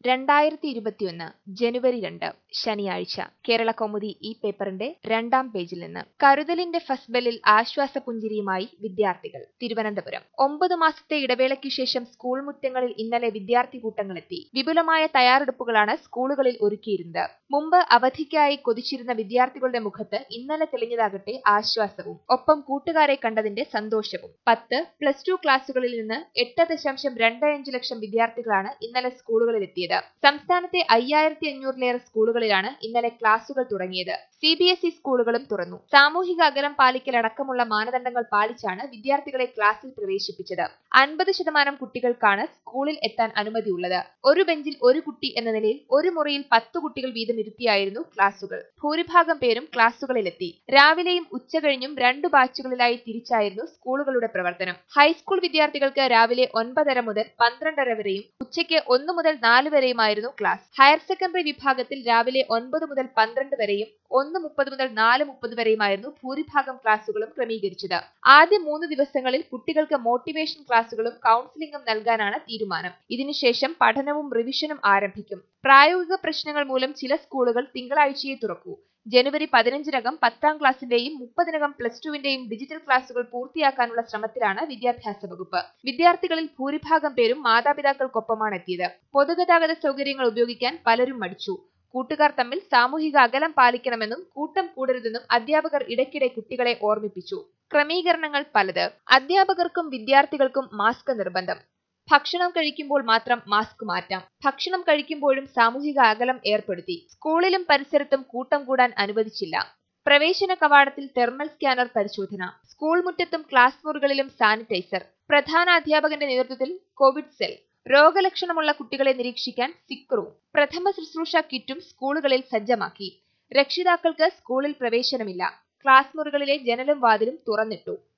രണ്ടായിരത്തി ഇരുപത്തിയൊന്ന് ജനുവരി രണ്ട് ശനിയാഴ്ച കേരള കൗമുദി ഈ പേപ്പറിന്റെ രണ്ടാം പേജിൽ നിന്ന് കരുതലിന്റെ ഫസ്ബലിൽ ആശ്വാസ പുഞ്ചിരിയുമായി വിദ്യാർത്ഥികൾ തിരുവനന്തപുരം ഒമ്പത് മാസത്തെ ഇടവേളയ്ക്കു ശേഷം സ്കൂൾ മുറ്റങ്ങളിൽ ഇന്നലെ വിദ്യാർത്ഥി കൂട്ടങ്ങളെത്തി വിപുലമായ തയ്യാറെടുപ്പുകളാണ് സ്കൂളുകളിൽ ഒരുക്കിയിരുന്നത് മുമ്പ് അവധിക്കായി കൊതിച്ചിരുന്ന വിദ്യാർത്ഥികളുടെ മുഖത്ത് ഇന്നലെ തെളിഞ്ഞതാകട്ടെ ആശ്വാസവും ഒപ്പം കൂട്ടുകാരെ കണ്ടതിന്റെ സന്തോഷവും പത്ത് പ്ലസ് ടു ക്ലാസുകളിൽ നിന്ന് എട്ട് ദശാംശം രണ്ട് അഞ്ച് ലക്ഷം വിദ്യാർത്ഥികളാണ് ഇന്നലെ സ്കൂളുകളിലെത്തിയത് സംസ്ഥാനത്തെ അയ്യായിരത്തി അഞ്ഞൂറിലേറെ സ്കൂളുകളിലാണ് ഇന്നലെ ക്ലാസുകൾ തുടങ്ങിയത് സി ബി എസ് ഇ സ്കൂളുകളും തുറന്നു സാമൂഹിക അകലം പാലിക്കൽ അടക്കമുള്ള മാനദണ്ഡങ്ങൾ പാലിച്ചാണ് വിദ്യാർത്ഥികളെ ക്ലാസ്സിൽ പ്രവേശിപ്പിച്ചത് അൻപത് ശതമാനം കുട്ടികൾക്കാണ് സ്കൂളിൽ എത്താൻ അനുമതിയുള്ളത് ഒരു ബെഞ്ചിൽ ഒരു കുട്ടി എന്ന നിലയിൽ ഒരു മുറിയിൽ പത്ത് കുട്ടികൾ വീതം ഇരുത്തിയായിരുന്നു ക്ലാസുകൾ ഭൂരിഭാഗം പേരും ക്ലാസുകളിലെത്തി രാവിലെയും ഉച്ചകഴിഞ്ഞും രണ്ടു ബാച്ചുകളിലായി തിരിച്ചായിരുന്നു സ്കൂളുകളുടെ പ്രവർത്തനം ഹൈസ്കൂൾ വിദ്യാർത്ഥികൾക്ക് രാവിലെ ഒൻപതര മുതൽ പന്ത്രണ്ടര വരെയും ഉച്ചയ്ക്ക് ഒന്ന് മുതൽ നാല് വരെയുമായിരുന്നു ക്ലാസ് ഹയർ സെക്കൻഡറി വിഭാഗത്തിൽ രാവിലെ ഒൻപത് മുതൽ പന്ത്രണ്ട് വരെയും ഒന്ന് മുപ്പത് മുതൽ നാല് മുപ്പത് വരെയുമായിരുന്നു ഭൂരിഭാഗം ക്ലാസുകളും ക്രമീകരിച്ചത് ആദ്യ മൂന്ന് ദിവസങ്ങളിൽ കുട്ടികൾക്ക് മോട്ടിവേഷൻ ക്ലാസുകളും കൗൺസിലിംഗും നൽകാനാണ് തീരുമാനം ഇതിനുശേഷം പഠനവും റിവിഷനും ആരംഭിക്കും പ്രായോഗിക പ്രശ്നങ്ങൾ മൂലം ചില സ്കൂളുകൾ തിങ്കളാഴ്ചയെ തുറക്കൂ ജനുവരി പതിനഞ്ചിനകം പത്താം ക്ലാസ്സിന്റെയും മുപ്പതിനകം പ്ലസ് ടുവിന്റെയും ഡിജിറ്റൽ ക്ലാസുകൾ പൂർത്തിയാക്കാനുള്ള ശ്രമത്തിലാണ് വിദ്യാഭ്യാസ വകുപ്പ് വിദ്യാർത്ഥികളിൽ ഭൂരിഭാഗം പേരും മാതാപിതാക്കൾക്കൊപ്പമാണ് എത്തിയത് പൊതുഗതാഗത സൗകര്യങ്ങൾ ഉപയോഗിക്കാൻ പലരും മടിച്ചു കൂട്ടുകാർ തമ്മിൽ സാമൂഹിക അകലം പാലിക്കണമെന്നും കൂട്ടം കൂടരുതെന്നും അധ്യാപകർ ഇടയ്ക്കിടെ കുട്ടികളെ ഓർമ്മിപ്പിച്ചു ക്രമീകരണങ്ങൾ പലത് അധ്യാപകർക്കും വിദ്യാർത്ഥികൾക്കും മാസ്ക് നിർബന്ധം ഭക്ഷണം കഴിക്കുമ്പോൾ മാത്രം മാസ്ക് മാറ്റാം ഭക്ഷണം കഴിക്കുമ്പോഴും സാമൂഹിക അകലം ഏർപ്പെടുത്തി സ്കൂളിലും പരിസരത്തും കൂട്ടം കൂടാൻ അനുവദിച്ചില്ല പ്രവേശന കവാടത്തിൽ തെർമൽ സ്കാനർ പരിശോധന സ്കൂൾ മുറ്റത്തും ക്ലാസ് മുറികളിലും സാനിറ്റൈസർ പ്രധാന അധ്യാപകന്റെ നേതൃത്വത്തിൽ കോവിഡ് സെൽ രോഗലക്ഷണമുള്ള കുട്ടികളെ നിരീക്ഷിക്കാൻ സിക്രൂ പ്രഥമ ശുശ്രൂഷ കിറ്റും സ്കൂളുകളിൽ സജ്ജമാക്കി രക്ഷിതാക്കൾക്ക് സ്കൂളിൽ പ്രവേശനമില്ല ക്ലാസ് മുറികളിലെ ജനലും വാതിലും തുറന്നിട്ടു